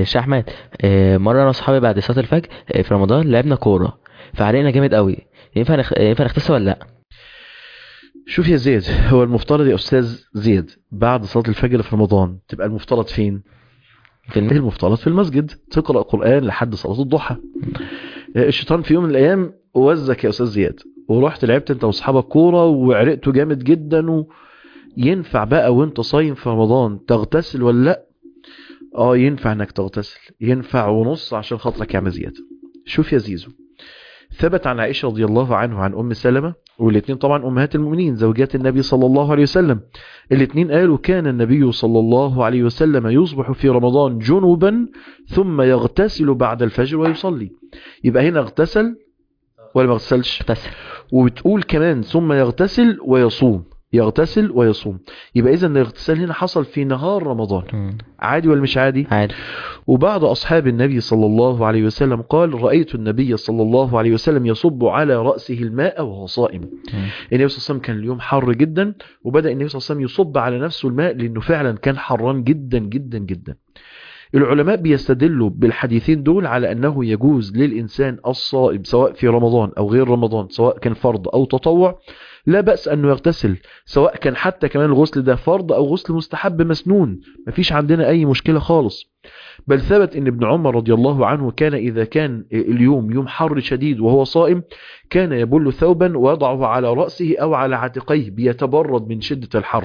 آه، شيخ احمد آه، مره انا واصحابي بعد صلاه الفجر آه، في رمضان لعبنا كوره فعرقنا جامد قوي ينفع نخ... ينفع نغتسل ولا لا شوف يا زيد هو المفترض يا استاذ زيد بعد صلاه الفجر في رمضان تبقى المفترض فين في الم... المفترض في المسجد تقرا قران لحد صلاه الضحى الشيطان في يوم من الايام وزك يا استاذ زياد ورحت لعبت انت واصحابك كوره وعرقتوا جامد جدا وينفع بقى وانت صايم في رمضان تغتسل ولا لا اه ينفع انك تغتسل ينفع ونص عشان خاطرك يا عم زياد شوف يا زيزو ثبت عن عائشه رضي الله عنه عن ام سلمة والاثنين طبعا امهات المؤمنين زوجات النبي صلى الله عليه وسلم الاثنين قالوا كان النبي صلى الله عليه وسلم يصبح في رمضان جنوبا ثم يغتسل بعد الفجر ويصلي يبقى هنا اغتسل ولا ما اغتسلش اغتسل وبتقول كمان ثم يغتسل ويصوم يغتسل ويصوم يبقى اذا الاغتسال هنا حصل في نهار رمضان مم. عادي ولا مش عادي عادي وبعض أصحاب النبي صلى الله عليه وسلم قال رأيت النبي صلى الله عليه وسلم يصب على رأسه الماء وهو صائم مم. النبي صلى الله عليه وسلم كان اليوم حر جدا وبدأ النبي صلى الله عليه وسلم يصب على نفسه الماء لأنه فعلا كان حران جدا جدا جدا العلماء بيستدلوا بالحديثين دول على أنه يجوز للإنسان الصائم سواء في رمضان أو غير رمضان سواء كان فرض أو تطوع لا بأس أنه يغتسل سواء كان حتى كمان الغسل ده فرض أو غسل مستحب مسنون مفيش عندنا أي مشكلة خالص بل ثبت ان ابن عمر رضي الله عنه كان اذا كان اليوم يوم حر شديد وهو صائم كان يبل ثوبا ويضعه على رأسه او على عاتقيه بيتبرد من شدة الحر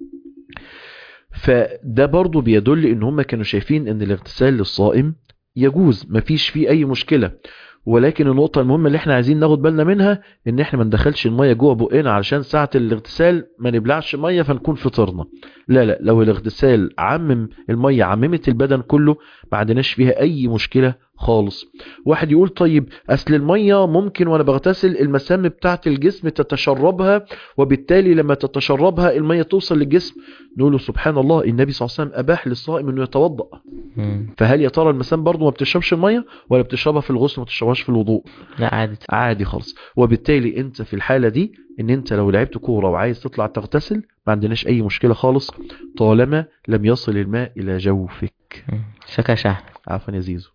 فده برضو بيدل ان هم كانوا شايفين ان الاغتسال للصائم يجوز مفيش فيه اي مشكلة ولكن النقطة المهمة اللي احنا عايزين ناخد بالنا منها ان احنا ما ندخلش المية جوه بقنا علشان ساعة الاغتسال ما نبلعش مية فنكون فطرنا لا لا لو الاغتسال عمم المية عممت البدن كله ما عندناش فيها اي مشكلة خالص واحد يقول طيب اصل المية ممكن وانا بغتسل المسام بتاعت الجسم تتشربها وبالتالي لما تتشربها المية توصل للجسم نقول له سبحان الله النبي صلى الله عليه وسلم اباح للصائم انه يتوضأ مم. فهل يا ترى المسام برضه ما بتشربش المية ولا بتشربها في الغسل ما بتشربهاش في الوضوء لا عادي عادي خالص وبالتالي انت في الحالة دي ان انت لو لعبت كورة وعايز تطلع تغتسل ما عندناش اي مشكلة خالص طالما لم يصل الماء الى جوفك مم. شكرا يا شيخ أحمد. عفوا يا زيزو